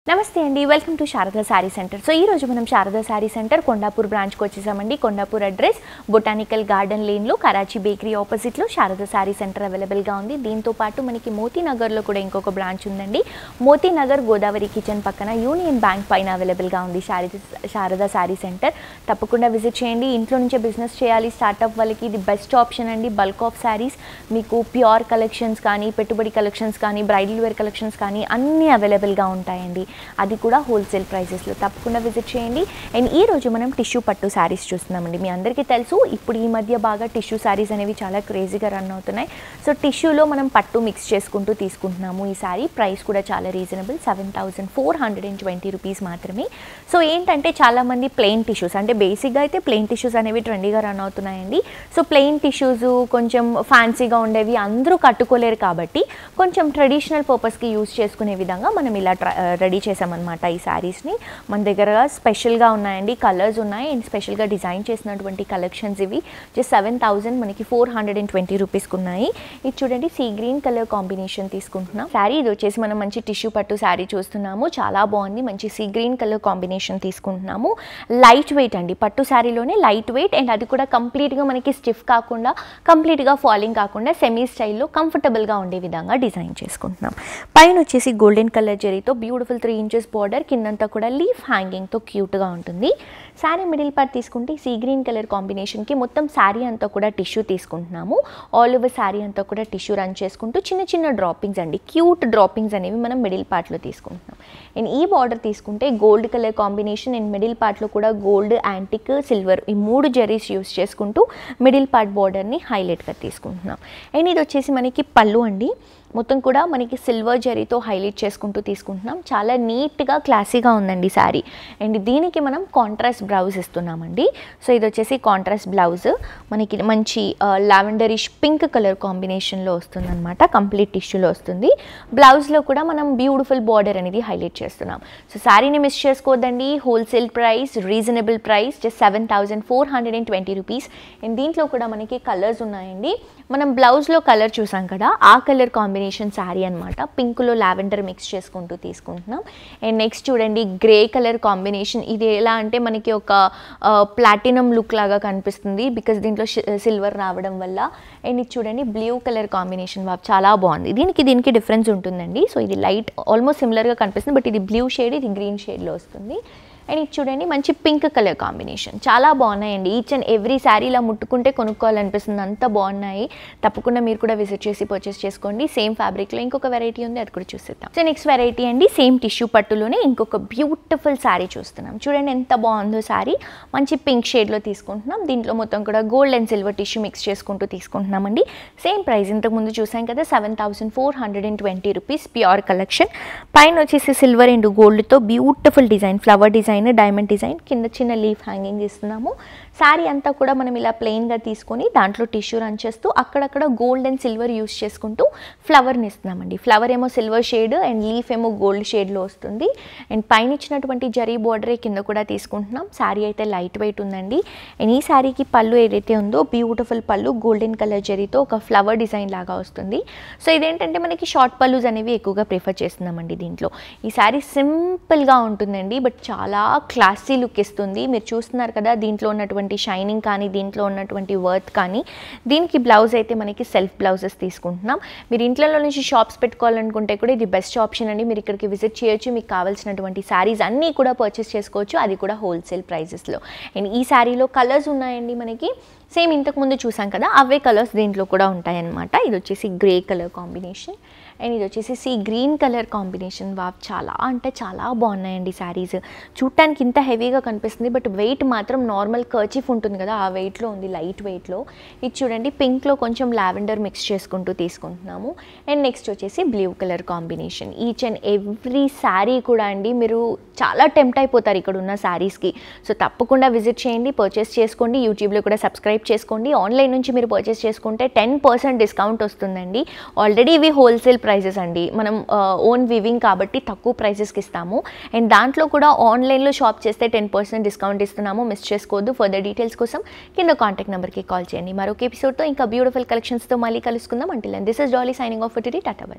నమస్తే అండి welcome to Sharada sari centre so ఈ రోజు మనం శారదా శారీ సెంటర్ కొండాపూర్ బ్రాంచ్కి వచ్చేసామండి కొండాపూర్ అడ్రస్ బొటానికల్ గార్డెన్ లేన్లో కరాచీ బేకరీ ఆపోజిట్లో శారదా శారీ సెంటర్ అవైలబుల్గా ఉంది దీంతో పాటు మనకి మోతీనగర్లో కూడా ఇంకొక బ్రాంచ్ ఉందండి మోతీనగర్ గోదావరి కిచెన్ పక్కన యూనియన్ బ్యాంక్ పైన అవైలబుల్గా ఉంది శారీ శారదా శారీ సెంటర్ తప్పకుండా విజిట్ చేయండి ఇంట్లో నుంచే బిజినెస్ చేయాలి స్టార్ట్అప్ వాళ్ళకి ఇది బెస్ట్ ఆప్షన్ అండి బల్క్ ఆఫ్ శారీస్ మీకు ప్యూర్ కలెక్షన్స్ కానీ పెట్టుబడి కలెక్షన్స్ కానీ బ్రైడల్ వేర్ కలెక్షన్స్ కానీ అన్నీ అవైలబుల్గా ఉంటాయండి అది కూడా హోల్సేల్ ప్రైసెస్లో తప్పకుండా విజిట్ చేయండి అండ్ ఈ రోజు మనం టిష్యూ పట్టు శారీస్ చూస్తున్నామండి మీ అందరికీ తెలుసు ఇప్పుడు ఈ మధ్య బాగా టిష్యూ శారీస్ అనేవి చాలా క్రేజీగా రన్ అవుతున్నాయి సో టిష్యూలో మనం పట్టు మిక్స్ చేసుకుంటూ తీసుకుంటున్నాము ఈ శారీ ప్రైస్ కూడా చాలా reasonable seven thousand four hundred and twenty rupees మాత్రమే సో ఏంటంటే చాలామంది ప్లెయిన్ టిష్యూస్ అంటే బేసిక్గా అయితే ప్లెయిన్ టిష్యూస్ అనేవి ట్రెండీగా రన్ అవుతున్నాయండి సో ప్లెయిన్ టిష్యూస్ కొంచెం ఫ్యాన్సీగా ఉండేవి అందరూ కట్టుకోలేరు కాబట్టి కొంచెం ట్రెడిషనల్ పర్పస్కి యూస్ చేసుకునే విధంగా మనం ఇలా రెడీ చేసామన్నమాట ఈ శారీస్ని మన దగ్గర స్పెషల్గా ఉన్నాయండి కలర్స్ ఉన్నాయి అండ్ స్పెషల్గా డిజైన్ చేసినటువంటి కలెక్షన్స్ ఇవి జస్ట్ సెవెన్ థౌజండ్ మనకి ఫోర్ హండ్రెడ్ అండ్ ట్వంటీ రూపీస్కి ఉన్నాయి ఇది చూడండి సీ గ్రీన్ కలర్ కాంబినేషన్ తీసుకుంటున్నాం శారీ ఇది వచ్చేసి మనం మంచి టిష్యూ పట్టు శారీ చూస్తున్నాము చాలా బాగుంది మంచి సీ గ్రీన్ కలర్ కాంబినేషన్ తీసుకుంటున్నాము లైట్ వెయిట్ అండి పట్టు శారీలోనే లైట్ వెయిట్ అండ్ అది కూడా కంప్లీట్గా మనకి స్టిఫ్ కాకుండా కంప్లీట్గా ఫాలింగ్ కాకుండా సెమీ స్టైల్లో కంఫర్టబుల్గా ఉండే విధంగా డిజైన్ చేసుకుంటున్నాం పైన వచ్చేసి గోల్డెన్ కలర్ జరీతో బ్యూటిఫుల్ త్రీ ఇంచెస్ బార్డర్ కిందంతా కూడా లీఫ్ హ్యాంగింగ్తో క్యూట్గా ఉంటుంది శారీ మిడిల్ పార్ట్ తీసుకుంటే సీ గ్రీన్ కలర్ కాంబినేషన్కి మొత్తం శారీ అంతా కూడా టిష్యూ తీసుకుంటున్నాము ఆల్ ఓవర్ శారీ అంతా కూడా టిష్యూ రన్ చేసుకుంటూ చిన్న చిన్న డ్రాపింగ్స్ అండి క్యూట్ డ్రాపింగ్స్ అనేవి మనం మిడిల్ పార్ట్లో తీసుకుంటున్నాం అండ్ ఈ బార్డర్ తీసుకుంటే gold colour combination and middle పార్ట్లో కూడా గోల్డ్ యాంటిక్ సిల్వర్ ఈ మూడు జరీస్ యూస్ చేసుకుంటూ మిడిల్ పార్ట్ బార్డర్ని హైలైట్గా తీసుకుంటున్నాం అండ్ ఇది వచ్చేసి మనకి పళ్ళు అండి మొత్తం కూడా మనకి సిల్వర్ జరీతో హైలైట్ చేసుకుంటూ తీసుకుంటున్నాం చాలా నీట్గా క్లాసీగా ఉందండి శారీ అండ్ దీనికి మనం కాంట్రాస్ట్ బ్లౌజ్ ఇస్తున్నామండి సో ఇది వచ్చేసి కాంట్రాస్ట్ బ్లౌజ్ మనకి మంచి లావెండరిష్ పింక్ కలర్ కాంబినేషన్లో వస్తుంది అనమాట కంప్లీట్ టిష్యూలో వస్తుంది బ్లౌజ్లో కూడా మనం బ్యూటిఫుల్ బార్డర్ అనేది హైలైట్ చేస్తున్నాం సో శారీని మిస్ చేసుకోవద్దండి wholesale price reasonable price just seven thousand four hundred and twenty rupees and దీంట్లో కూడా మనకి కలర్స్ ఉన్నాయండి మనం బ్లౌజ్లో కలర్ చూసాం కదా ఆ కలర్ కాంబినేషన్ శారీ అనమాట పింక్లో లావెండర్ మిక్స్ చేసుకుంటూ తీసుకుంటున్నాం అండ్ నెక్స్ట్ చూడండి గ్రే కలర్ కాంబినేషన్ ఇది ఎలా అంటే మనకి ఒక ప్లాటినం లుక్ లాగా కనిపిస్తుంది బికాస్ దీంట్లో సిల్వర్ రావడం వల్ల అండ్ ఇది చూడండి బ్లూ కలర్ కాంబినేషన్ బాబు చాలా బాగుంది దీనికి దీనికి డిఫరెన్స్ ఉంటుందండి సో ఇది లైట్ ఆల్మోస్ట్ సిమిలర్గా కనిపిస్తుంది బట్ ఇది బ్లూ షేడ్ ఇది గ్రీన్ షేడ్లో వస్తుంది అండ్ ఇది చూడండి మంచి పింక్ కలర్ కాంబినేషన్ చాలా బాగున్నాయండి ఈచ్ అండ్ ఎవ్రీ శారీ ఇలా ముట్టుకుంటే కొనుక్కోవాలనిపిస్తుంది అంత బాగున్నాయి తప్పకుండా మీరు కూడా విజిట్ చేసి పర్చేస్ చేసుకోండి సేమ్ ఫ్యాబ్రిక్లో ఇంకొక వెరైటీ ఉంది అది కూడా చూసేద్దాం సో నెక్స్ట్ వెరైటీ అండి సేమ్ టిష్యూ పట్టులోనే ఇంకొక బ్యూటిఫుల్ శారీ చూస్తున్నాం చూడండి ఎంత బాగుందో శారీ మంచి పింక్ షేడ్లో తీసుకుంటున్నాం దీంట్లో మొత్తం కూడా gold and silver tissue mix చేసుకుంటూ తీసుకుంటున్నామండి సేమ్ ప్రైస్ ఇంతకుముందు చూసాం కదా seven thousand four hundred and twenty rupees pure collection పైన వచ్చేసి సిల్వర్ అండ్ గోల్డ్తో beautiful design flower design diamond design కింద చిన్న లీఫ్ హ్యాంగింగ్ ఇస్తున్నాము శారీ అంతా కూడా మనం ఇలా ప్లెయిన్గా తీసుకొని దాంట్లో టిష్యూ రన్ చేస్తూ అక్కడక్కడ గోల్డ్ అండ్ సిల్వర్ యూస్ చేసుకుంటూ ఫ్లవర్ని ఇస్తున్నామండి ఫ్లవర్ ఏమో సిల్వర్ షేడ్ అండ్ లీఫ్ ఏమో గోల్డ్ షేడ్లో వస్తుంది అండ్ పైన ఇచ్చినటువంటి జరీ బార్డరే కింద కూడా తీసుకుంటున్నాం శారీ అయితే లైట్ వెయిట్ ఉందండి అండ్ ఈ శారీకి పళ్ళు ఏదైతే ఉందో బ్యూటిఫుల్ పళ్ళు గోల్డెన్ కలర్ జరీతో ఒక ఫ్లవర్ డిజైన్ లాగా వస్తుంది సో ఇదేంటంటే మనకి షార్ట్ పళ్ళుస్ అనేవి ఎక్కువగా ప్రిఫర్ చేస్తున్నామండి దీంట్లో ఈ శారీ సింపుల్గా ఉంటుందండి బట్ చాలా క్లాసీ లుక్ ఇస్తుంది మీరు చూస్తున్నారు కదా దీంట్లో ఉన్నటువంటి షైనింగ్ కానీ దీంట్లో ఉన్నటువంటి వర్త్ కానీ దీనికి బ్లౌజ్ అయితే మనకి సెల్ఫ్ బ్లౌజెస్ తీసుకుంటున్నాం మీరు ఇంట్లో నుంచి షాప్స్ పెట్టుకోవాలనుకుంటే కూడా ఇది బెస్ట్ ఆప్షన్ అండి మీరు ఇక్కడికి విజిట్ చేయొచ్చు మీకు కావాల్సినటువంటి శారీస్ అన్నీ కూడా పర్చేస్ చేసుకోవచ్చు అది కూడా హోల్సేల్ ప్రైజెస్లో అండ్ ఈ శారీలో కలర్స్ ఉన్నాయండి మనకి సేమ్ ఇంతకుముందు చూసాం కదా అవే కలర్స్ దీంట్లో కూడా ఉంటాయన్నమాట ఇది వచ్చేసి గ్రే కలర్ కాంబినేషన్ అండ్ ఇది వచ్చేసి సీ గ్రీన్ కలర్ కాంబినేషన్ వా చాలా అంటే చాలా బాగున్నాయండి శారీస్ చూడటానికి ఇంత హెవీగా కనిపిస్తుంది బట్ వెయిట్ మాత్రం నార్మల్ కర్చీఫ్ ఉంటుంది కదా ఆ వెయిట్లో ఉంది లైట్ వెయిట్లో ఇది చూడండి పింక్లో కొంచెం లావెండర్ మిక్స్ చేసుకుంటూ తీసుకుంటున్నాము అండ్ నెక్స్ట్ వచ్చేసి blue colour combination each and every sari కూడా అండి మీరు చాలా టెంప్ట్ అయిపోతారు ఇక్కడ ఉన్న శారీస్కి సో తప్పకుండా విజిట్ చేయండి పర్చేస్ చేసుకోండి యూట్యూబ్లో కూడా సబ్స్క్రైబ్ చేసుకోండి ఆన్లైన్ నుంచి మీరు పర్చేస్ చేసుకుంటే టెన్ పర్సెంట్ డిస్కౌంట్ వస్తుందండి ఆల్రెడీ ఇవి హోల్సేల్ ప్రైజెస్ అండి మనం ఓన్ వివింగ్ కాబట్టి తక్కువ ప్రైజెస్కి ఇస్తాము అండ్ దాంట్లో కూడా ఆన్లైన్లో షాప్ చేస్తే టెన్ పర్సెంట్ డిస్కౌంట్ ఇస్తున్నాము మిస్ చేసుకోవద్దు ఫర్దర్ డీటెయిల్స్ కోసం కింద కాంటాక్ట్ నెంబర్కి కాల్ చేయండి మరొక ఎపిసోడ్తో ఇంకా బ్యూటిఫుల్ కలెక్షన్స్తో మళ్ళీ కలుసుకుందాం అంటే this is Jolly signing off today Tata